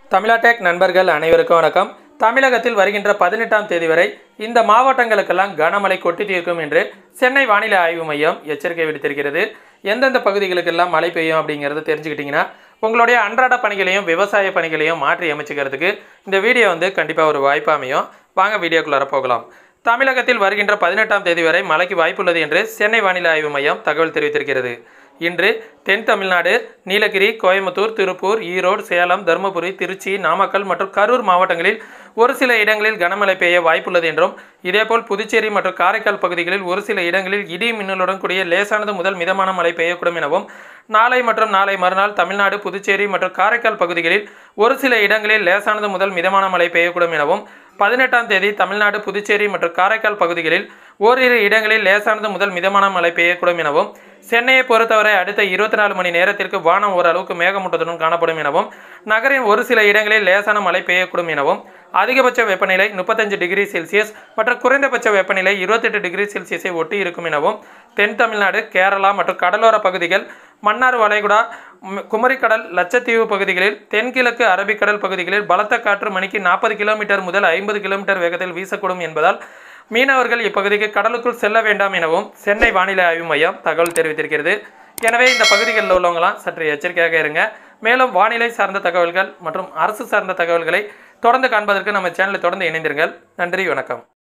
தமிழாடெக் நண்பர்கள் அனைவருக்கும் வணக்கம் தமிழகத்தில் வருகின்ற பதினெட்டாம் தேதி வரை இந்த மாவட்டங்களுக்கெல்லாம் கனமழை கொட்டி தீர்க்கும் என்று சென்னை வானிலை ஆய்வு மையம் எச்சரிக்கை விடுத்திருக்கிறது எந்தெந்த பகுதிகளுக்கெல்லாம் மழை பெய்யும் அப்படிங்கிறத தெரிஞ்சுக்கிட்டிங்கன்னா உங்களுடைய அன்றாட பணிகளையும் விவசாய பணிகளையும் மாற்றி அமைச்சுக்கிறதுக்கு இந்த வீடியோ வந்து கண்டிப்பாக ஒரு வாய்ப்பு அமையும் வாங்க வீடியோக்குள்ளார போகலாம் தமிழகத்தில் வருகின்ற பதினெட்டாம் தேதி வரை மழைக்கு வாய்ப்புள்ளது என்று சென்னை வானிலை ஆய்வு மையம் தகவல் தெரிவித்திருக்கிறது இன்று தென் தமிழ்நாடு நீலகிரி கோயம்புத்தூர் திருப்பூர் ஈரோடு சேலம் தருமபுரி திருச்சி நாமக்கல் மற்றும் கரூர் மாவட்டங்களில் ஒரு சில இடங்களில் கனமழை பெய்ய வாய்ப்புள்ளது என்றும் இதேபோல் புதுச்சேரி மற்றும் காரைக்கால் பகுதிகளில் ஒரு சில இடங்களில் இடி மின்னலுடன் கூடிய லேசானது முதல் மிதமான மழை பெய்யக்கூடும் எனவும் நாளை மற்றும் நாளை மறுநாள் தமிழ்நாடு புதுச்சேரி மற்றும் காரைக்கால் பகுதிகளில் ஒரு சில இடங்களில் லேசானது முதல் மிதமான மழை பெய்யக்கூடும் எனவும் பதினெட்டாம் தேதி தமிழ்நாடு புதுச்சேரி மற்றும் காரைக்கால் பகுதிகளில் ஓரிரு இடங்களில் லேசானது முதல் மிதமான மழை பெய்யக்கூடும் எனவும் சென்னையை பொறுத்தவரை அடுத்த இருபத்தி நாலு மணி நேரத்திற்கு வானம் ஓரளவுக்கு மேகமூட்டத்துடன் காணப்படும் எனவும் நகரின் ஒரு சில இடங்களில் லேசான மழை பெய்யக்கூடும் எனவும் அதிகபட்ச வெப்பநிலை முப்பத்தஞ்சு டிகிரி செல்சியஸ் மற்றும் குறைந்தபட்ச வெப்பநிலை இருபத்தெட்டு டிகிரி செல்சியஸை ஒட்டி இருக்கும் எனவும் தென் தமிழ்நாடு கேரளா மற்றும் கடலோர பகுதிகள் மன்னார் வளைகுடா ம், குமரிக்கடல் லட்சத்தீவு பகுதிகளில் தென்கிழக்கு அரபிக்கடல் பகுதிகளில் பலத்த காற்று மணிக்கு நாற்பது கிலோமீட்டர் முதல் ஐம்பது கிலோமீட்டர் வேகத்தில் வீசக்கூடும் என்பதால் மீனவர்கள் இப்பகுதிக்கு கடலுக்குள் செல்ல வேண்டாம் எனவும் சென்னை வானிலை ஆய்வு மையம் தகவல் தெரிவித்திருக்கிறது எனவே இந்த பகுதிகளில் உள்ளவங்களாம் சற்று எச்சரிக்கையாக இருங்க மேலும் வானிலை சார்ந்த தகவல்கள் மற்றும் அரசு சார்ந்த தகவல்களை தொடர்ந்து காண்பதற்கு நம்ம சேனலை தொடர்ந்து இணைந்திருங்கள் நன்றி வணக்கம்